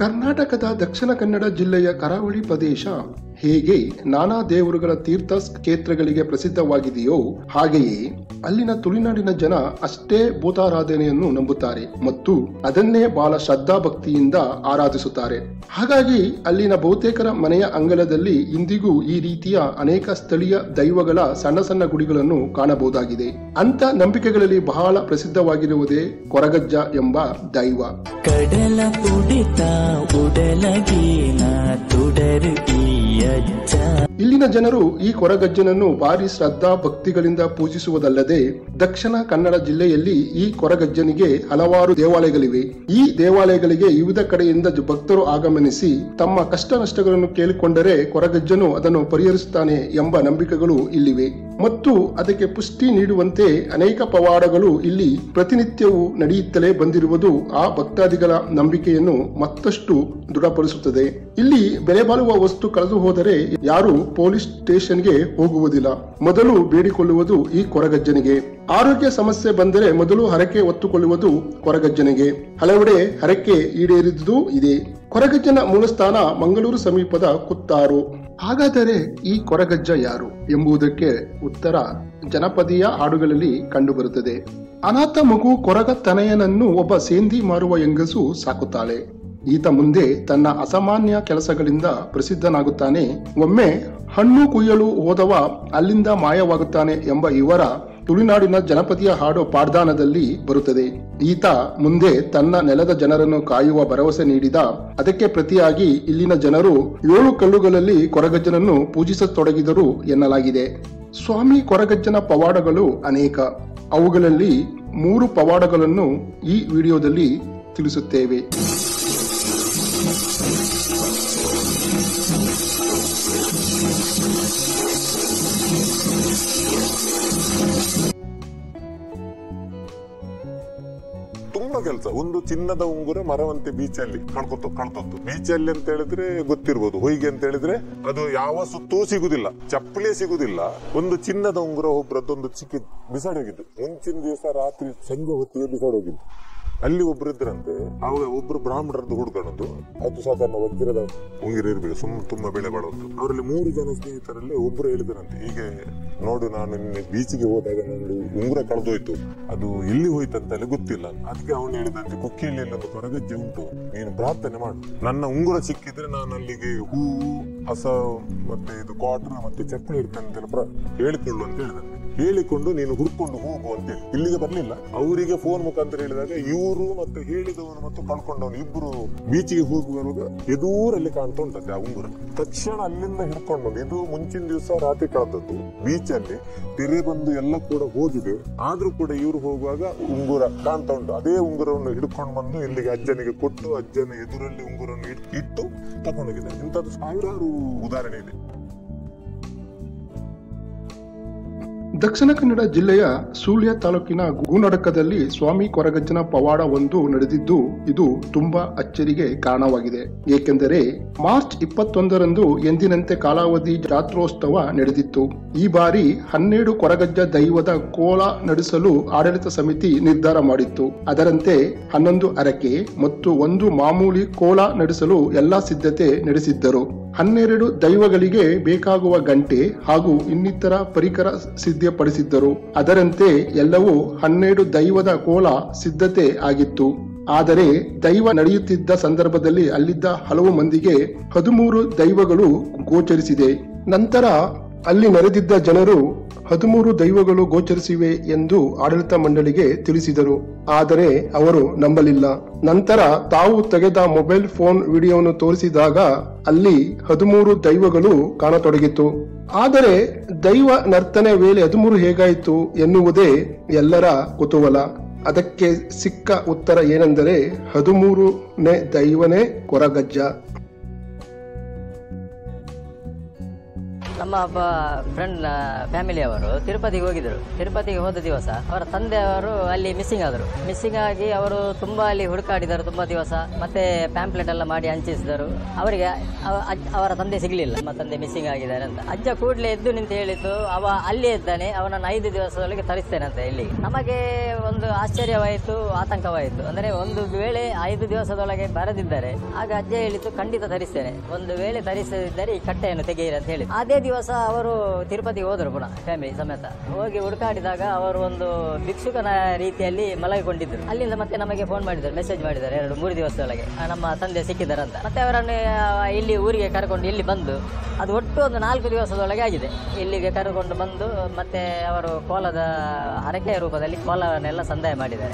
ಕರ್ನಾಟಕದ ದಕ್ಷಿಣ ಕನ್ನಡ ಜಿಲ್ಲೆಯ ಕರಾವಳಿ ಪ್ರದೇಶ ಹೇಗೆ ನಾನಾ ದೇವರುಗಳ ತೀರ್ಥ ಕ್ಷೇತ್ರಗಳಿಗೆ ಪ್ರಸಿದ್ಧವಾಗಿದೆಯೋ ಹಾಗೆಯೇ ಅಲ್ಲಿನ ತುಳುನಾಡಿನ ಜನ ಅಷ್ಟೇ ಭೂತಾರಾಧನೆಯನ್ನು ನಂಬುತ್ತಾರೆ ಮತ್ತು ಅದನ್ನೇ ಬಹಳ ಶ್ರದ್ಧಾ ಭಕ್ತಿಯಿಂದ ಆರಾಧಿಸುತ್ತಾರೆ ಹಾಗಾಗಿ ಅಲ್ಲಿನ ಬಹುತೇಕರ ಮನೆಯ ಅಂಗಳದಲ್ಲಿ ಇಂದಿಗೂ ಈ ರೀತಿಯ ಅನೇಕ ಸ್ಥಳೀಯ ದೈವಗಳ ಸಣ್ಣ ಸಣ್ಣ ಗುಡಿಗಳನ್ನು ಕಾಣಬಹುದಾಗಿದೆ ಅಂತ ನಂಬಿಕೆಗಳಲ್ಲಿ ಬಹಳ ಪ್ರಸಿದ್ಧವಾಗಿರುವುದೇ ಕೊರಗಜ್ಜ ಎಂಬ ದೈವ ಕಡಲ ಪುಡಿತ ಉಡಲಗೀನ ತುಡರು ಈಯಜ್ಜ ಇಲ್ಲಿನ ಜನರು ಈ ಕೊರಗಜ್ಜನನ್ನು ಭಾರಿ ಶ್ರದ್ಧಾ ಭಕ್ತಿಗಳಿಂದ ಪೂಜಿಸುವುದಲ್ಲದೆ ದಕ್ಷಿಣ ಕನ್ನಡ ಜಿಲ್ಲೆಯಲ್ಲಿ ಈ ಕೊರಗಜ್ಜನಿಗೆ ಹಲವಾರು ದೇವಾಲಯಗಳಿವೆ ಈ ದೇವಾಲಯಗಳಿಗೆ ವಿವಿಧ ಕಡೆಯಿಂದ ಜ- ಭಕ್ತರು ಆಗಮನಿಸಿ ತಮ್ಮ ಕಷ್ಟ ನಷ್ಟಗಳನ್ನು ಕೇಳಿಕೊಂಡರೆ ಕೊರಗಜ್ಜನು ಅದನ್ನು ಪರಿಹರಿಸುತ್ತಾನೆ ಎಂಬ ನಂಬಿಕೆಗಳು ಇಲ್ಲಿವೆ ಮತ್ತು ಅದಕ್ಕೆ ಪುಷ್ಟಿ ನೀಡುವಂತೆ ಅನೇಕ ಪವಾಡಗಳು ಇಲ್ಲಿ ಪ್ರತಿನಿತ್ಯವೂ ನಡೆಯುತ್ತಲೇ ಬಂದಿರುವುದು ಆ ಭಕ್ತಾದಿಗಳ ನಂಬಿಕೆಯನ್ನು ಮತ್ತಷ್ಟು ದೃಢಪಡಿಸುತ್ತದೆ ಇಲ್ಲಿ ಬೆಲೆ ಬಾಳುವ ವಸ್ತು ಕಳೆದು ಹೋದರೆ ಯಾರು ಪೊಲೀಸ್ ಸ್ಟೇಷನ್ಗೆ ಹೋಗುವುದಿಲ್ಲ ಮೊದಲು ಬೇಡಿಕೊಳ್ಳುವುದು ಈ ಕೊರಗಜ್ಜನಿಗೆ ಆರೋಗ್ಯ ಸಮಸ್ಯೆ ಬಂದರೆ ಮೊದಲು ಹರಕೆ ಒತ್ತುಕೊಳ್ಳುವುದು ಕೊರಗಜ್ಜನಿಗೆ ಹಲವೆಡೆ ಹರಕೆ ಈಡೇರಿದುದು ಇದೆ ಕೊರಗಜ್ಜನ ಮೂಲಸ್ಥಾನ ಮಂಗಳೂರು ಸಮೀಪದ ಕುತ್ತಾರು ಹಾಗಾದರೆ ಈ ಕೊರಗಜ್ಜ ಯಾರು ಎಂಬುದಕ್ಕೆ ಉತ್ತರ ಜನಪದೀಯ ಹಾಡುಗಳಲ್ಲಿ ಕಂಡುಬರುತ್ತದೆ ಅನಾಥ ಮಗು ಕೊರಗ ತನಯನನ್ನು ಒಬ್ಬ ಸೇಂದಿ ಮಾರುವ ಹೆಂಗಸು ಸಾಕುತ್ತಾಳೆ ಈತ ಮುಂದೆ ತನ್ನ ಅಸಾಮಾನ್ಯ ಕೆಲಸಗಳಿಂದ ಪ್ರಸಿದ್ಧನಾಗುತ್ತಾನೆ ಒಮ್ಮೆ ಹಣ್ಣು ಕುಯ್ಯಲು ಹೋದವ ಅಲ್ಲಿಂದ ಮಾಯವಾಗುತ್ತಾನೆ ಎಂಬ ಇವರ ತುಳುನಾಡಿನ ಜನಪದಿಯ ಹಾಡು ಪಾಡ್ದಾನದಲ್ಲಿ ಬರುತ್ತದೆ ಈತ ಮುಂದೆ ತನ್ನ ನೆಲದ ಜನರನ್ನು ಕಾಯುವ ಭರವಸೆ ನೀಡಿದ ಅದಕ್ಕೆ ಪ್ರತಿಯಾಗಿ ಇಲ್ಲಿನ ಜನರು ಏಳು ಕಲ್ಲುಗಳಲ್ಲಿ ಕೊರಗಜ್ಜನನ್ನು ಪೂಜಿಸತೊಡಗಿದರು ಎನ್ನಲಾಗಿದೆ ಸ್ವಾಮಿ ಕೊರಗಜ್ಜನ ಪವಾಡಗಳು ಅನೇಕ ಅವುಗಳಲ್ಲಿ ಮೂರು ಪವಾಡಗಳನ್ನು ಈ ವಿಡಿಯೋದಲ್ಲಿ ತಿಳಿಸುತ್ತೇವೆ ತುಂಬಾ ಕೆಲಸ ಒಂದು ಚಿನ್ನದ ಉಂಗುರ ಮರವಂತೆ ಬೀಚಲ್ಲಿ ಕಳ್ಕೊತ ಕಳ್ಕೊತ್ತು ಬೀಚಲ್ಲಿ ಅಂತ ಹೇಳಿದ್ರೆ ಗೊತ್ತಿರ್ಬೋದು ಹೊಯ್ಗೆ ಅಂತ ಹೇಳಿದ್ರೆ ಅದು ಯಾವ ಸುತ್ತೂ ಸಿಗುದಿಲ್ಲ ಚಪ್ಪಲಿ ಸಿಗುದಿಲ್ಲ ಒಂದು ಚಿನ್ನದ ಉಂಗುರ ಒಬ್ರದ್ದೊಂದು ಚಿಕ್ಕಿ ಬಿಸಾಡಿ ಹೋಗಿದ್ದು ಮುಂಚಿನ ದಿವಸ ರಾತ್ರಿ ಸಂಜೆ ಹೊತ್ತಿಗೆ ಬಿಸಾಡಿ ಹೋಗಿದ್ದು ಅಲ್ಲಿ ಒಬ್ರು ಇದ್ರಂತೆ ಅವಾಗ ಒಬ್ರು ಬ್ರಾಹ್ಮಣರದ್ದು ಹುಡ್ಕೊಂಡು ಅದು ಸಾಧಾರಣ ವಜ್ರದ ಉಂಗಿರ ಇರ್ಬೇಕು ಸುಮ್ ತುಂಬಾ ಬೆಳೆ ಬಾಳೋದು ಅವರಲ್ಲಿ ಮೂರು ಜನ ಸ್ನೇಹಿತರಲ್ಲಿ ಒಬ್ರು ಹೇಳಿದ್ರಂತೆ ಹೀಗೆ ನೋಡು ನಾನು ನಿನ್ನೆ ಬೀಚಿಗೆ ಹೋದಾಗ ನಂದು ಉಂಗುರ ಕಳೆದೋಯ್ತು ಅದು ಎಲ್ಲಿ ಹೋಯ್ತಂತ ಅಲ್ಲಿ ಗೊತ್ತಿಲ್ಲ ಅದಕ್ಕೆ ಅವನು ಹೇಳಿದಂತೆ ಕುಕ್ಕಿಯಲ್ಲಿ ಒಂದು ಕೊರಗಜ್ಜೆ ಉಂಟು ನೀನು ಪ್ರಾರ್ಥನೆ ಮಾಡು ನನ್ನ ಉಂಗುರ ಸಿಕ್ಕಿದ್ರೆ ನಾನು ಅಲ್ಲಿಗೆ ಹೂವು ಹಸ ಮತ್ತೆ ಇದು ಕ್ವಾಟರ್ ಮತ್ತೆ ಚಪ್ಪಲಿ ಇರ್ತೇನೆ ಅಂತೆಲ್ಲ ಪ್ರ- ಹೇಳಿಕೊಳ್ಳು ಅಂತ ಹೇಳಿದಂತೆ ಹೇಳಿಕೊಂಡು ನೀನು ಹುಡ್ಕೊಂಡು ಹೋಗು ಅಂತೇಳಿ ಇಲ್ಲಿಗೆ ಬರ್ಲಿಲ್ಲ ಅವರಿಗೆ ಫೋನ್ ಮುಖಾಂತರ ಹೇಳಿದಾಗ ಇವರು ಮತ್ತೆ ಹೇಳಿದವನು ಮತ್ತು ಕಳ್ಕೊಂಡವನು ಇಬ್ರು ಬೀಚಿಗೆ ಹೋಗುವಾಗ ಎದೂರಲ್ಲಿ ಕಾಣ್ತಾ ಉಂಟಂತೆ ಆ ಉಂಗುರ ತಕ್ಷಣ ಅಲ್ಲಿಂದ ಹಿಡ್ಕೊಂಡು ಬಂದು ಇದು ಮುಂಚಿನ ದಿವಸ ರಾತ್ರಿ ಕಳೆದದ್ದು ಬೀಚಲ್ಲಿ ತೆರೆ ಬಂದು ಎಲ್ಲ ಕೂಡ ಹೋಗಿದೆ ಆದ್ರೂ ಕೂಡ ಇವರು ಹೋಗುವಾಗ ಉಂಗುರ ಕಾಣ್ತಾ ಉಂಟು ಅದೇ ಉಂಗುರವನ್ನು ಹಿಡ್ಕೊಂಡು ಬಂದು ಇಲ್ಲಿಗೆ ಅಜ್ಜನಿಗೆ ಕೊಟ್ಟು ಅಜ್ಜನ ಎದುರಲ್ಲಿ ಉಂಗುರವನ್ನು ಇಟ್- ಇಟ್ಟು ತಗೊಂಡೋಗಿದ್ದಾರೆ ಇಂಥದ್ದು ಸಾವಿರಾರು ಉದಾಹರಣೆ ಇದೆ ದಕ್ಷಿಣ ಕನ್ನಡ ಜಿಲ್ಲೆಯ ಸುಳ್ಯ ತಾಲೂಕಿನ ಗೂನಡಕದಲ್ಲಿ ಸ್ವಾಮಿ ಕೊರಗಜ್ಜನ ಪವಾಡ ಒಂದು ನಡೆದಿದ್ದು ಇದು ತುಂಬಾ ಅಚ್ಚರಿಗೆ ಕಾರಣವಾಗಿದೆ ಏಕೆಂದರೆ ಮಾರ್ಚ್ ಇಪ್ಪತ್ತೊಂದರಂದು ಎಂದಿನಂತೆ ಕಾಲಾವಧಿ ಜಾತ್ರೋತ್ಸವ ನಡೆದಿತ್ತು ಈ ಬಾರಿ ಹನ್ನೆರಡು ಕೊರಗಜ್ಜ ದೈವದ ಕೋಲ ನಡೆಸಲು ಆಡಳಿತ ಸಮಿತಿ ನಿರ್ಧಾರ ಮಾಡಿತ್ತು ಅದರಂತೆ ಹನ್ನೊಂದು ಅರಕೆ ಮತ್ತು ಒಂದು ಮಾಮೂಲಿ ಕೋಲ ನಡೆಸಲು ಎಲ್ಲಾ ಸಿದ್ಧತೆ ನಡೆಸಿದ್ದರು ಹನ್ನೆರಡು ದೈವಗಳಿಗೆ ಬೇಕಾಗುವ ಗಂಟೆ ಹಾಗೂ ಇನ್ನಿತರ ಪರಿಕರ ಸಿದ್ಧಪಡಿಸಿದ್ದರು ಅದರಂತೆ ಎಲ್ಲವೂ ಹನ್ನೆರಡು ದೈವದ ಕೋಲ ಸಿದ್ಧತೆ ಆಗಿತ್ತು ಆದರೆ ದೈವ ನಡೆಯುತ್ತಿದ್ದ ಸಂದರ್ಭದಲ್ಲಿ ಅಲ್ಲಿದ್ದ ಹಲವು ಮಂದಿಗೆ ಹದಿಮೂರು ದೈವಗಳು ಗೋಚರಿಸಿದೆ ನಂತರ ಅಲ್ಲಿ ನೆರೆದಿದ್ದ ಜನರು ಹದಿಮೂರು ದೈವಗಳು ಗೋಚರಿಸಿವೆ ಎಂದು ಆಡಳಿತ ಮಂಡಳಿಗೆ ತಿಳಿಸಿದರು ಆದರೆ ಅವರು ನಂಬಲಿಲ್ಲ ನಂತರ ತಾವು ತೆಗೆದ ಮೊಬೈಲ್ ಫೋನ್ ವಿಡಿಯೋವನ್ನು ತೋರಿಸಿದಾಗ ಅಲ್ಲಿ ಹದಿಮೂರು ದೈವಗಳು ಕಾಣತೊಡಗಿತ್ತು ಆದರೆ ದೈವ ನರ್ತನೆ ವೇಳೆ ಹದಿಮೂರು ಹೇಗಾಯಿತು ಎನ್ನುವುದೇ ಎಲ್ಲರ ಕುತೂಹಲ ಅದಕ್ಕೆ ಸಿಕ್ಕ ಉತ್ತರ ಏನೆಂದರೆ ಹದಿಮೂರನೇ ದೈವನೇ ಕೊರಗಜ್ಜ ನಮ್ಮ ನಮ್ಮ ಒಬ್ಬ ಫ್ರೆಂಡ್ ಫ್ಯಾಮಿಲಿಯವರು ತಿರುಪತಿಗೆ ಹೋಗಿದ್ರು ತಿರುಪತಿಗೆ ಹೋದ ದಿವಸ ಅವರ ತಂದೆಯವರು ಅಲ್ಲಿ ಮಿಸ್ಸಿಂಗ್ ಆದರು ಮಿಸ್ಸಿಂಗ್ ಆಗಿ ಅವರು ತುಂಬಾ ಅಲ್ಲಿ ಹುಡುಕಾಡಿದರು ತುಂಬಾ ದಿವಸ ಮತ್ತೆ ಪ್ಯಾಂಪ್ಲೆಟ್ ಎಲ್ಲ ಮಾಡಿ ಹಂಚಿಸಿದರು ಅವರಿಗೆ ಅವ- ಅಜ್ಜ- ಅವರ ತಂದೆ ಸಿಗ್ಲಿಲ್ಲ ನಮ್ಮ ತಂದೆ ಮಿಸ್ಸಿಂಗ್ ಆಗಿದ್ದಾರೆ ಅಂತ ಅಜ್ಜ ಕೂಡಲೇ ಎದ್ದು ನಿಂತು ಹೇಳಿದ್ದು ಅವ ಅಲ್ಲೇ ಇದ್ದಾನೆ ಅವನನ್ನು ಐದು ದಿವಸದೊಳಗೆ ತರಿಸ್ತೇನೆ ಅಂತ ಇಲ್ಲಿ ನಮಗೆ ಒಂದು ಆಶ್ಚರ್ಯವಾಯಿತು ಆತಂಕವಾಯಿತು ಅಂದರೆ ಒಂದು ವೇಳೆ ಐದು ದಿವಸದೊಳಗೆ ಬರದಿದ್ದರೆ ಆಗ ಅಜ್ಜ ಹೇಳಿದ್ದು ಖಂಡಿತ ತರಿಸ್ತೇನೆ ಒಂದು ವೇಳೆ ತರಿಸದಿದ್ದರೆ ಈ ಕಟ್ಟೆಯನ್ನು ತೆಗೆಯಿರಿ ಅಂತ ಹೇಳಿ ಅದೇ ದಿವಸ ಅವರು ತಿರುಪತಿಗೆ ಹೋದರು ಪುನಃ ಫ್ಯಾಮಿಲಿ ಸಮೇತ ಹೋಗಿ ಹುಡುಕಾಡಿದಾಗ ಅವರು ಒಂದು ಭಿಕ್ಷುಕನ ರೀತಿಯಲ್ಲಿ ಮಲಗಿಕೊಂಡಿದ್ರು ಅಲ್ಲಿಂದ ಮತ್ತೆ ನಮಗೆ ಫೋನ್ ಮಾಡಿದ್ದಾರೆ ಮೆಸೇಜ್ ಮಾಡಿದ್ದಾರೆ ಎರಡು ಮೂರು ದಿವಸದೊಳಗೆ ಆ, ನಮ್ಮ ತಂದೆ ಸಿಕ್ಕಿದ್ದಾರೆ ಅಂತ ಮತ್ತೆ ಅವರನ್ನು ಆ, ಇಲ್ಲಿ ಊರಿಗೆ ಕರ್ಕೊಂಡು ಇಲ್ಲಿ ಬಂದು ಅದು ಒಟ್ಟು ಒಂದು ನಾಲ್ಕು ದಿವಸದೊಳಗೆ ಆಗಿದೆ ಇಲ್ಲಿಗೆ ಕರ್ಕೊಂಡು ಬಂದು ಮತ್ತೆ ಅವರು ಕೋಲದ ಹರಕೆಯ ರೂಪದಲ್ಲಿ ಕೋಲವನ್ನೆಲ್ಲ ಸಂದಾಯ ಮಾಡಿದ್ದಾರೆ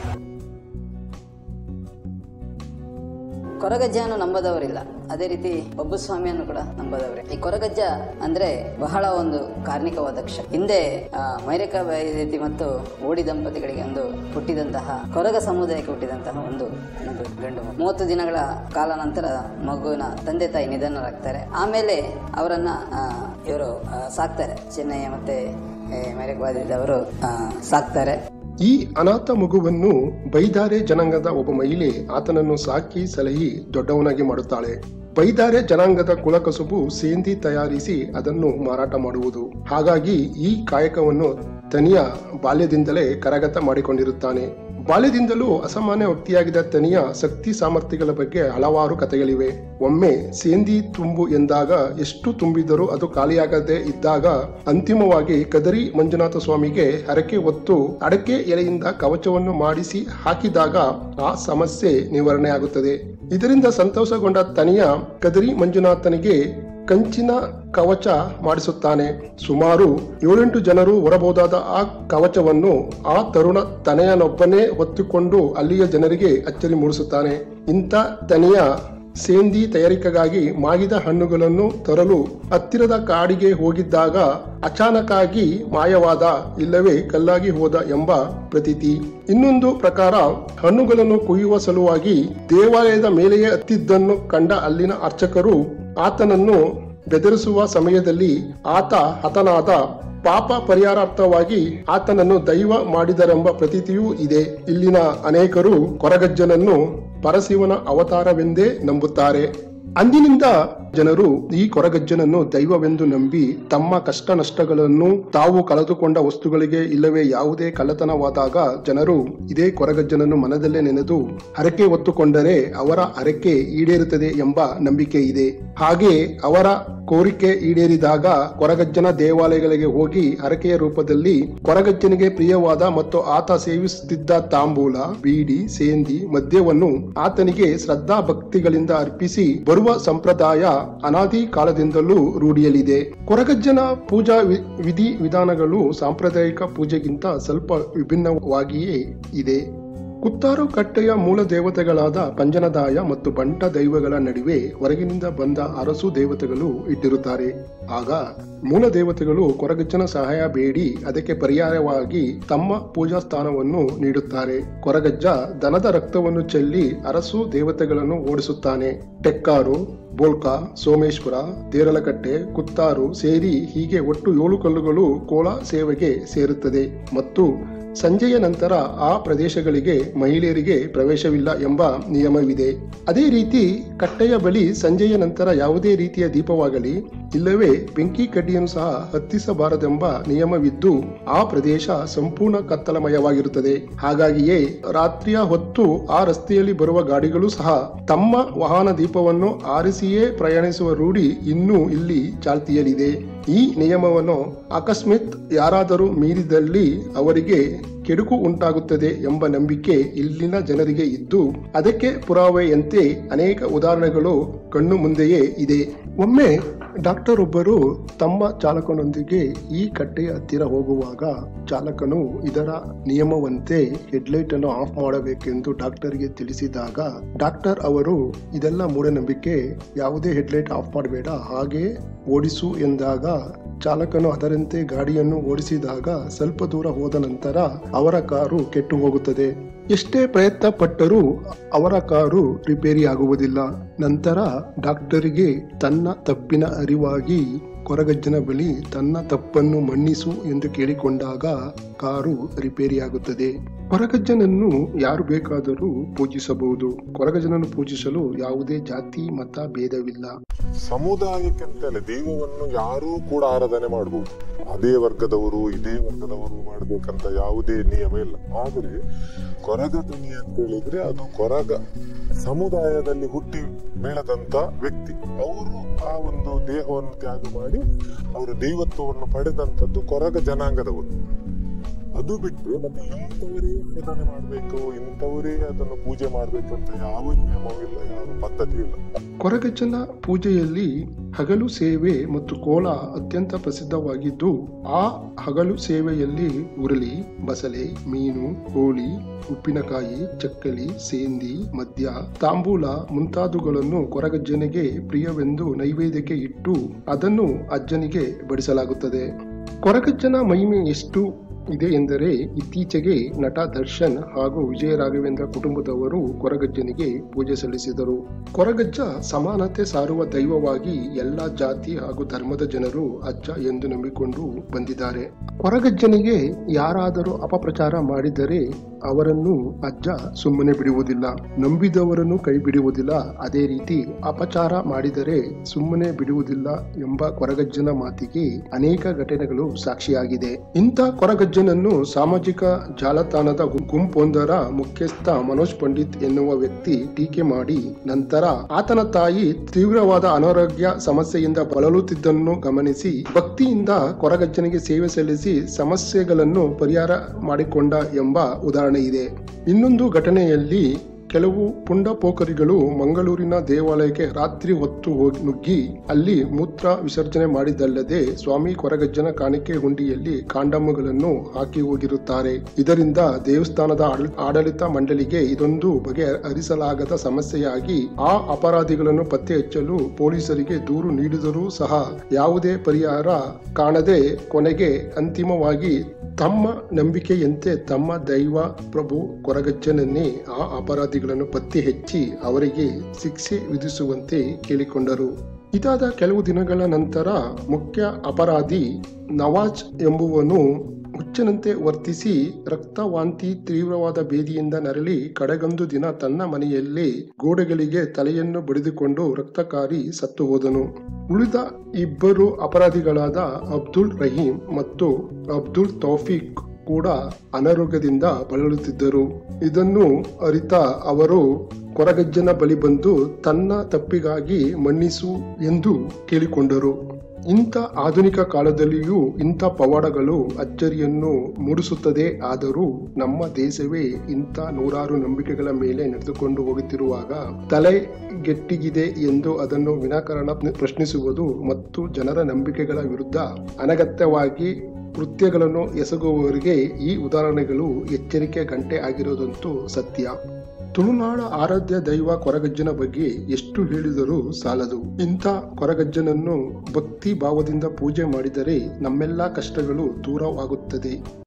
ಕೊರಗಜ್ಜವನ್ನು ನಂಬದವರಿಲ್ಲ ಅದೇ ರೀತಿ ಬಬ್ಬುಸ್ವಾಮಿಯನ್ನು ಕೂಡ ನಂಬದವರೇ ಈ ಕೊರಗಜ್ಜ ಅಂದ್ರೆ ಬಹಳ ಒಂದು ಕಾರ್ಣಿಕವಾದ ಕ್ಷ ಹಿಂದೆ ಆ, ಮೈರೇಖಾ ವೈದ್ಯತಿ ಮತ್ತು ಓಡಿ ದಂಪತಿಗಳಿಗೆ ಒಂದು ಹುಟ್ಟಿದಂತಹ ಕೊರಗ ಸಮುದಾಯಕ್ಕೆ ಹುಟ್ಟಿದಂತಹ ಒಂದು ಒಂದು ಗಂಡು ಮಗು. ಮೂವತ್ತು ದಿನಗಳ ಕಾಲ ನಂತರ ಮಗುವಿನ ತಂದೆ ತಾಯಿ ನಿಧನರಾಗ್ತಾರೆ ಆಮೇಲೆ ಅವರನ್ನ ಆ, ಇವರು ಆ, ಸಾಕ್ತಾರೆ ಚೆನ್ನಯ್ಯ ಮತ್ತೆ ಮೈರೇಖಾ ವೈದ್ಯತಿ ಅವರು ಆ, ಸಾಕ್ತಾರೆ ಈ ಅನಾಥ ಮಗುವನ್ನು ಬೈದಾರೆ ಜನಾಂಗದ ಒಬ್ಬ ಮಹಿಳೆ ಆತನನ್ನು ಸಾಕಿ ಸಲಹಿ ದೊಡ್ಡವನಾಗಿ ಮಾಡುತ್ತಾಳೆ ಬೈದಾರೆ ಜನಾಂಗದ ಕುಲಕಸುಬು ಸೇಂದಿ ತಯಾರಿಸಿ ಅದನ್ನು ಮಾರಾಟ ಮಾಡುವುದು ಹಾಗಾಗಿ ಈ ಕಾಯಕವನ್ನು ತನಿಯ ಬಾಲ್ಯದಿಂದಲೇ ಕರಗತ ಮಾಡಿಕೊಂಡಿರುತ್ತಾನೆ ಬಾಲ್ಯದಿಂದಲೂ ಅಸಾಮಾನ್ಯ ವ್ಯಕ್ತಿಯಾಗಿದ್ದ ತನಿಯ ಶಕ್ತಿ ಸಾಮರ್ಥ್ಯಗಳ ಬಗ್ಗೆ ಹಲವಾರು ಕಥೆಗಳಿವೆ ಒಮ್ಮೆ ಸೇಂದಿ ತುಂಬು ಎಂದಾಗ ಎಷ್ಟು ತುಂಬಿದರೂ ಅದು ಖಾಲಿಯಾಗದೆ ಇದ್ದಾಗ ಅಂತಿಮವಾಗಿ ಕದರಿ ಮಂಜುನಾಥ ಸ್ವಾಮಿಗೆ ಹರಕೆ ಹೊತ್ತು ಅಡಕೆ ಎಲೆಯಿಂದ ಕವಚವನ್ನು ಮಾಡಿಸಿ ಹಾಕಿದಾಗ ಆ ಸಮಸ್ಯೆ ನಿವಾರಣೆ ಆಗುತ್ತದೆ ಇದರಿಂದ ಸಂತೋಷಗೊಂಡ ತನಿಯ ಕದರಿ ಮಂಜುನಾಥನಿಗೆ ಕಂಚಿನ ಕವಚ ಮಾಡಿಸುತ್ತಾನೆ ಸುಮಾರು ಏಳೆಂಟು ಜನರು ಹೊರಬಹುದಾದ ಆ ಕವಚವನ್ನು ಆ ತರುಣ ತನೆಯನೊಬ್ಬನೇ ಹೊತ್ತುಕೊಂಡು ಅಲ್ಲಿಯ ಜನರಿಗೆ ಅಚ್ಚರಿ ಮೂಡಿಸುತ್ತಾನೆ ಇಂಥ ತನೆಯ ಸೇಂದಿ ತಯಾರಿಕೆಗಾಗಿ ಮಾಗಿದ ಹಣ್ಣುಗಳನ್ನು ತರಲು ಹತ್ತಿರದ ಕಾಡಿಗೆ ಹೋಗಿದ್ದಾಗ ಅಚಾನಕ್ಕಾಗಿ ಮಾಯವಾದ ಇಲ್ಲವೇ ಕಲ್ಲಾಗಿ ಹೋದ ಎಂಬ ಪ್ರತೀತಿ ಇನ್ನೊಂದು ಪ್ರಕಾರ ಹಣ್ಣುಗಳನ್ನು ಕೊಯ್ಯುವ ಸಲುವಾಗಿ ದೇವಾಲಯದ ಮೇಲೆಯೇ ಹತ್ತಿದ್ದನ್ನು ಕಂಡ ಅಲ್ಲಿನ ಅರ್ಚಕರು ಆತನನ್ನು ಬೆದರಿಸುವ ಸಮಯದಲ್ಲಿ ಆತ ಹತನಾದ ಪಾಪ ಪರಿಹಾರಾರ್ಥವಾಗಿ ಆತನನ್ನು ದೈವ ಮಾಡಿದರೆಂಬ ಪ್ರತೀತಿಯೂ ಇದೆ ಇಲ್ಲಿನ ಅನೇಕರು ಕೊರಗಜ್ಜನನ್ನು ಪರಶಿವನ ಅವತಾರವೆಂದೇ ನಂಬುತ್ತಾರೆ ಅಂದಿನಿಂದ ಜನರು ಈ ಕೊರಗಜ್ಜನನ್ನು ದೈವವೆಂದು ನಂಬಿ ತಮ್ಮ ಕಷ್ಟ ನಷ್ಟಗಳನ್ನು ತಾವು ಕಳೆದುಕೊಂಡ ವಸ್ತುಗಳಿಗೆ ಇಲ್ಲವೇ ಯಾವುದೇ ಕಳ್ಳತನವಾದಾಗ ಜನರು ಇದೇ ಕೊರಗಜ್ಜನನ್ನು ಮನದಲ್ಲೇ ನೆನೆದು ಹರಕೆ ಹೊತ್ತುಕೊಂಡರೆ ಅವರ ಹರಕೆ ಈಡೇರುತ್ತದೆ ಎಂಬ ನಂಬಿಕೆ ಇದೆ ಹಾಗೆ ಅವರ ಕೋರಿಕೆ ಈಡೇರಿದಾಗ ಕೊರಗಜ್ಜನ ದೇವಾಲಯಗಳಿಗೆ ಹೋಗಿ ಹರಕೆಯ ರೂಪದಲ್ಲಿ ಕೊರಗಜ್ಜನಿಗೆ ಪ್ರಿಯವಾದ ಮತ್ತು ಆತ ಸೇವಿಸುತ್ತಿದ್ದ ತಾಂಬೂಲ ಬೀಡಿ ಸೇಂದಿ ಮದ್ಯವನ್ನು ಆತನಿಗೆ ಶ್ರದ್ಧಾ ಭಕ್ತಿಗಳಿಂದ ಅರ್ಪಿಸಿ ಬರುವ ಸಂಪ್ರದಾಯ ಅನಾದಿ ಕಾಲದಿಂದಲೂ ರೂಢಿಯಲ್ಲಿದೆ ಕೊರಗಜ್ಜನ ಪೂಜಾ ವಿ- ವಿಧಿ ವಿಧಾನಗಳು ಸಾಂಪ್ರದಾಯಿಕ ಪೂಜೆಗಿಂತ ಸ್ವಲ್ಪ ವಿಭಿನ್ನವಾಗಿಯೇ ಇದೆ ಕುತ್ತಾರು ಕಟ್ಟೆಯ ಮೂಲ ದೇವತೆಗಳಾದ ಪಂಜನದಾಯ ಮತ್ತು ಬಂಟ ದೈವಗಳ ನಡುವೆ ಹೊರಗಿನಿಂದ ಬಂದ ಅರಸು ದೇವತೆಗಳು ಇಟ್ಟಿರುತ್ತಾರೆ ಆಗ ಮೂಲ ದೇವತೆಗಳು ಕೊರಗಜ್ಜನ ಸಹಾಯ ಬೇಡಿ ಅದಕ್ಕೆ ಪರಿಹಾರವಾಗಿ ತಮ್ಮ ಪೂಜಾ ಸ್ಥಾನವನ್ನು ನೀಡುತ್ತಾರೆ ಕೊರಗಜ್ಜ ದನದ ರಕ್ತವನ್ನು ಚೆಲ್ಲಿ ಅರಸು ದೇವತೆಗಳನ್ನು ಓಡಿಸುತ್ತಾನೆ ಟೆಕ್ಕಾರು ಬೋಲ್ಕ ಸೋಮೇಶ್ವರ ದೇರಳಕಟ್ಟೆ ಕುತ್ತಾರು ಸೇರಿ ಹೀಗೆ ಒಟ್ಟು ಏಳು ಕಲ್ಲುಗಳು ಕೋಳ ಸೇವೆಗೆ ಸೇರುತ್ತದೆ ಮತ್ತು ಸಂಜೆಯ ನಂತರ ಆ ಪ್ರದೇಶಗಳಿಗೆ ಮಹಿಳೆಯರಿಗೆ ಪ್ರವೇಶವಿಲ್ಲ ಎಂಬ ನಿಯಮವಿದೆ ಅದೇ ರೀತಿ ಕಟ್ಟೆಯ ಬಳಿ ಸಂಜೆಯ ನಂತರ ಯಾವುದೇ ರೀತಿಯ ದೀಪವಾಗಲಿ ಇಲ್ಲವೇ ಬೆಂಕಿ ಕಡ್ಡಿಯನ್ನು ಸಹ ಹತ್ತಿಸಬಾರದೆಂಬ ನಿಯಮವಿದ್ದು ಆ ಪ್ರದೇಶ ಸಂಪೂರ್ಣ ಕತ್ತಲಮಯವಾಗಿರುತ್ತದೆ ಹಾಗಾಗಿಯೇ ರಾತ್ರಿಯ ಹೊತ್ತು ಆ ರಸ್ತೆಯಲ್ಲಿ ಬರುವ ಗಾಡಿಗಳು ಸಹ ತಮ್ಮ ವಾಹನ ದೀಪವನ್ನು ಆರಿಸಿಯೇ ಪ್ರಯಾಣಿಸುವ ರೂಢಿ ಇನ್ನೂ ಇಲ್ಲಿ ಚಾಲ್ತಿಯಲ್ಲಿದೆ ಈ ನಿಯಮವನ್ನು ಅಕಸ್ಮಾತ್ ಯಾರಾದರೂ ಮೀರಿದಲ್ಲಿ ಅವರಿಗೆ ಕೆಡುಕು ಉಂಟಾಗುತ್ತದೆ ಎಂಬ ನಂಬಿಕೆ ಇಲ್ಲಿನ ಜನರಿಗೆ ಇದ್ದು ಅದಕ್ಕೆ ಪುರಾವೆಯಂತೆ ಅನೇಕ ಉದಾಹರಣೆಗಳು ಕಣ್ಣು ಮುಂದೆಯೇ ಇದೆ ಒಮ್ಮೆ ಡಾಕ್ಟರ್ ಒಬ್ಬರು ತಮ್ಮ ಚಾಲಕನೊಂದಿಗೆ ಈ ಕಟ್ಟೆಯ ಹತ್ತಿರ ಹೋಗುವಾಗ ಚಾಲಕನು ಇದರ ನಿಯಮವಂತೆ ಹೆಡ್ಲೈಟ್ ಅನ್ನು ಆಫ್ ಮಾಡಬೇಕೆಂದು ಡಾಕ್ಟರ್ಗೆ ತಿಳಿಸಿದಾಗ ಡಾಕ್ಟರ್ ಅವರು ಇದೆಲ್ಲ ಮೂಢನಂಬಿಕೆ ಯಾವುದೇ ಹೆಡ್ಲೈಟ್ ಆಫ್ ಮಾಡಬೇಡ ಹಾಗೆ ಓಡಿಸು ಎಂದಾಗ ಚಾಲಕನು ಅದರಂತೆ ಗಾಡಿಯನ್ನು ಓಡಿಸಿದಾಗ ಸ್ವಲ್ಪ ದೂರ ಹೋದ ನಂತರ ಅವರ ಕಾರು ಕೆಟ್ಟು ಹೋಗುತ್ತದೆ ಎಷ್ಟೇ ಪ್ರಯತ್ನ ಪಟ್ಟರೂ ಅವರ ಕಾರು ರಿಪೇರಿ ಆಗುವುದಿಲ್ಲ ನಂತರ ಡಾಕ್ಟರಿಗೆ ತನ್ನ ತಪ್ಪಿನ ಅರಿವಾಗಿ ಕೊರಗಜ್ಜನ ಬಳಿ ತನ್ನ ತಪ್ಪನ್ನು ಮನ್ನಿಸು ಎಂದು ಕೇಳಿಕೊಂಡಾಗ ಕಾರು ರಿಪೇರಿಯಾಗುತ್ತದೆ ಕೊರಗಜ್ಜನನ್ನು ಯಾರು ಬೇಕಾದರೂ ಪೂಜಿಸಬಹುದು ಕೊರಗಜ್ಜನನ್ನು ಪೂಜಿಸಲು ಯಾವುದೇ ಜಾತಿ ಮತ ಭೇದವಿಲ್ಲ ಸಮುದಾಯಕ್ಕೆಂತಲೇ ದೈವವನ್ನು ಯಾರೂ ಕೂಡ ಆರಾಧನೆ ಮಾಡಬಹುದು ಅದೇ ವರ್ಗದವರು ಇದೇ ವರ್ಗದವರು ಮಾಡಬೇಕಂತ ಯಾವುದೇ ನಿಯಮ ಇಲ್ಲ ಆದರೆ ಕೊರಗ ಧ್ವನಿ ಅಂತ ಹೇಳಿದ್ರೆ ಅದು ಕೊರಗ ಸಮುದಾಯದಲ್ಲಿ ಹುಟ್ಟಿ ಬೆಳೆದಂತ ವ್ಯಕ್ತಿ ಅವರು ಆ ಒಂದು ದೇಹವನ್ನು ತ್ಯಾಗ ಮಾಡಿ ಅವರು ದೈವತ್ವವನ್ನು ಪಡೆದಂತದ್ದು ಕೊರಗ ಜನಾಂಗದವರು ಅದು ಬಿಟ್ಟು ಮತ್ತೆ ಇಂಥವರೇ ಆರಾಧನೆ ಮಾಡಬೇಕು ಇಂಥವರೇ ಅದನ್ನು ಪೂಜೆ ಮಾಡಬೇಕಂತ ಯಾವ ನಿಯಮವಿಲ್ಲ ಯಾವ ಪದ್ಧತಿ ಇಲ್ಲ ಕೊರಗಜ್ಜನ ಪೂಜೆಯಲ್ಲಿ ಹಗಲು ಸೇವೆ ಮತ್ತು ಕೋಲ ಅತ್ಯಂತ ಪ್ರಸಿದ್ಧವಾಗಿದ್ದು ಆ ಹಗಲು ಸೇವೆಯಲ್ಲಿ ಉರುಳಿ ಬಸಳೆ ಮೀನು ಹೋಳಿ ಉಪ್ಪಿನಕಾಯಿ ಚಕ್ಕಲಿ ಸೇಂದಿ ಮದ್ಯ ತಾಂಬೂಲ ಮುಂತಾದವುಗಳನ್ನು ಕೊರಗಜ್ಜನಿಗೆ ಪ್ರಿಯವೆಂದು ನೈವೇದ್ಯಕ್ಕೆ ಇಟ್ಟು ಅದನ್ನು ಅಜ್ಜನಿಗೆ ಬಡಿಸಲಾಗುತ್ತದೆ ಕೊರಗಜ್ಜನ ಮಹಿಮೆ ಎಷ್ಟು ಇದೆ ಎಂದರೆ ಇತ್ತೀಚೆಗೆ ನಟ ದರ್ಶನ್ ಹಾಗೂ ವಿಜಯ ರಾಘವೇಂದ್ರ ಕುಟುಂಬದವರು ಕೊರಗಜ್ಜನಿಗೆ ಪೂಜೆ ಸಲ್ಲಿಸಿದರು ಕೊರಗಜ್ಜ ಸಮಾನತೆ ಸಾರುವ ದೈವವಾಗಿ ಎಲ್ಲ ಜಾತಿ ಹಾಗೂ ಧರ್ಮದ ಜನರು ಅಜ್ಜ ಎಂದು ನಂಬಿಕೊಂಡು ಬಂದಿದ್ದಾರೆ ಕೊರಗಜ್ಜನಿಗೆ ಯಾರಾದರೂ ಅಪಪ್ರಚಾರ ಮಾಡಿದರೆ ಅವರನ್ನು ಅಜ್ಜ ಸುಮ್ಮನೆ ಬಿಡುವುದಿಲ್ಲ ನಂಬಿದವರನ್ನು ಕೈ ಬಿಡುವುದಿಲ್ಲ ಅದೇ ರೀತಿ ಅಪಚಾರ ಮಾಡಿದರೆ ಸುಮ್ಮನೆ ಬಿಡುವುದಿಲ್ಲ ಎಂಬ ಕೊರಗಜ್ಜನ ಮಾತಿಗೆ ಅನೇಕ ಘಟನೆಗಳು ಸಾಕ್ಷಿಯಾಗಿದೆ ಇಂಥ ಕೊರಗಜ್ಜನನ್ನು ಸಾಮಾಜಿಕ ಜಾಲತಾಣದ ಗು- ಗುಂಪೊಂದರ ಮುಖ್ಯಸ್ಥ ಮನೋಜ್ ಪಂಡಿತ್ ಎನ್ನುವ ವ್ಯಕ್ತಿ ಟೀಕೆ ಮಾಡಿ ನಂತರ ಆತನ ತಾಯಿ ತೀವ್ರವಾದ ಅನಾರೋಗ್ಯ ಸಮಸ್ಯೆಯಿಂದ ಬಳಲುತ್ತಿದ್ದನ್ನು ಗಮನಿಸಿ ಭಕ್ತಿಯಿಂದ ಕೊರಗಜ್ಜನಿಗೆ ಸೇವೆ ಸಲ್ಲಿಸಿ ಸಮಸ್ಯೆಗಳನ್ನು ಪರಿಹಾರ ಮಾಡಿಕೊಂಡ ಎಂಬ ಉದಾಹರಣೆ ಇದೆ ಇನ್ನೊಂದು ಘಟನೆಯಲ್ಲಿ ಕೆಲವು ಪುಂಡಪೋಖರಿಗಳು ಮಂಗಳೂರಿನ ದೇವಾಲಯಕ್ಕೆ ರಾತ್ರಿ ಹೊತ್ತು ಹೋಗಿ ನುಗ್ಗಿ ಅಲ್ಲಿ ಮೂತ್ರ ವಿಸರ್ಜನೆ ಮಾಡಿದ್ದಲ್ಲದೆ ಸ್ವಾಮಿ ಕೊರಗಜ್ಜನ ಕಾಣಿಕೆ ಹುಂಡಿಯಲ್ಲಿ ಕಾಂಡಮ್ಮಗಳನ್ನು ಹಾಕಿ ಹೋಗಿರುತ್ತಾರೆ ಇದರಿಂದ ದೇವಸ್ಥಾನದ ಆಡಳಿ- ಆಡಳಿತ ಮಂಡಳಿಗೆ ಇದೊಂದು ಬಗೆಹರಿಸಲಾಗದ ಸಮಸ್ಯೆಯಾಗಿ ಆ ಅಪರಾಧಿಗಳನ್ನು ಪತ್ತೆ ಹಚ್ಚಲು ಪೊಲೀಸರಿಗೆ ದೂರು ನೀಡಿದರೂ ಸಹ ಯಾವುದೇ ಪರಿಹಾರ ಕಾಣದೆ ಕೊನೆಗೆ ಅಂತಿಮವಾಗಿ ತಮ್ಮ ನಂಬಿಕೆಯಂತೆ ತಮ್ಮ ದೈವ ಪ್ರಭು ಕೊರಗಜ್ಜನನ್ನೇ ಆ ಅಪರಾಧಿಗಳನ್ನು ಪತ್ತೆ ಹಚ್ಚಿ ಅವರಿಗೆ ಶಿಕ್ಷೆ ವಿಧಿಸುವಂತೆ ಕೇಳಿಕೊಂಡರು ಇದಾದ ಕೆಲವು ದಿನಗಳ ನಂತರ ಮುಖ್ಯ ಅಪರಾಧಿ ನವಾಜ್ ಎಂಬುವನು ಹುಚ್ಚನಂತೆ ವರ್ತಿಸಿ ರಕ್ತವಾಂತಿ ತೀವ್ರವಾದ ಬೇದಿಯಿಂದ ನರಳಿ ಕಡೆಗೊಂದು ದಿನ ತನ್ನ ಮನೆಯಲ್ಲೇ ಗೋಡೆಗಳಿಗೆ ತಲೆಯನ್ನು ಬಡಿದುಕೊಂಡು ರಕ್ತಕಾರಿ ಸತ್ತು ಹೋದನು ಉಳಿದ ಇಬ್ಬರು ಅಪರಾಧಿಗಳಾದ ಅಬ್ದುಲ್ ರಹೀಂ ಮತ್ತು ಅಬ್ದುಲ್ ತೌಫಿಕ್ ಕೂಡ ಅನಾರೋಗ್ಯದಿಂದ ಬಳಲುತ್ತಿದ್ದರು ಇದನ್ನು ಅರಿತ ಅವರು ಕೊರಗಜ್ಜನ ಬಳಿ ಬಂದು ತನ್ನ ತಪ್ಪಿಗಾಗಿ ಮನ್ನಿಸು ಎಂದು ಕೇಳಿಕೊಂಡರು ಇಂಥ ಆಧುನಿಕ ಕಾಲದಲ್ಲಿಯೂ ಇಂಥ ಪವಾಡಗಳು ಅಚ್ಚರಿಯನ್ನು ಮೂಡಿಸುತ್ತದೆ ಆದರೂ ನಮ್ಮ ದೇಶವೇ ಇಂಥ ನೂರಾರು ನಂಬಿಕೆಗಳ ಮೇಲೆ ನಡೆದುಕೊಂಡು ಹೋಗುತ್ತಿರುವಾಗ ತಲೆಗೆಟ್ಟಿಗಿದೆ ಎಂದು ಅದನ್ನು ವಿನಾಕಾರಣ ಪ್ರಶ್ನಿಸುವುದು ಮತ್ತು ಜನರ ನಂಬಿಕೆಗಳ ವಿರುದ್ಧ ಅನಗತ್ಯವಾಗಿ ಕೃತ್ಯಗಳನ್ನು ಎಸಗುವವರಿಗೆ ಈ ಉದಾಹರಣೆಗಳು ಎಚ್ಚರಿಕೆ ಗಂಟೆ ಆಗಿರೋದಂತೂ ಸತ್ಯ ತುಳುನಾಡ ಆರಾಧ್ಯ ದೈವ ಕೊರಗಜ್ಜನ ಬಗ್ಗೆ ಎಷ್ಟು ಹೇಳಿದರೂ ಸಾಲದು ಇಂಥ ಕೊರಗಜ್ಜನನ್ನು ಭಕ್ತಿ ಭಾವದಿಂದ ಪೂಜೆ ಮಾಡಿದರೆ ನಮ್ಮೆಲ್ಲ ಕಷ್ಟಗಳು ದೂರವಾಗುತ್ತದೆ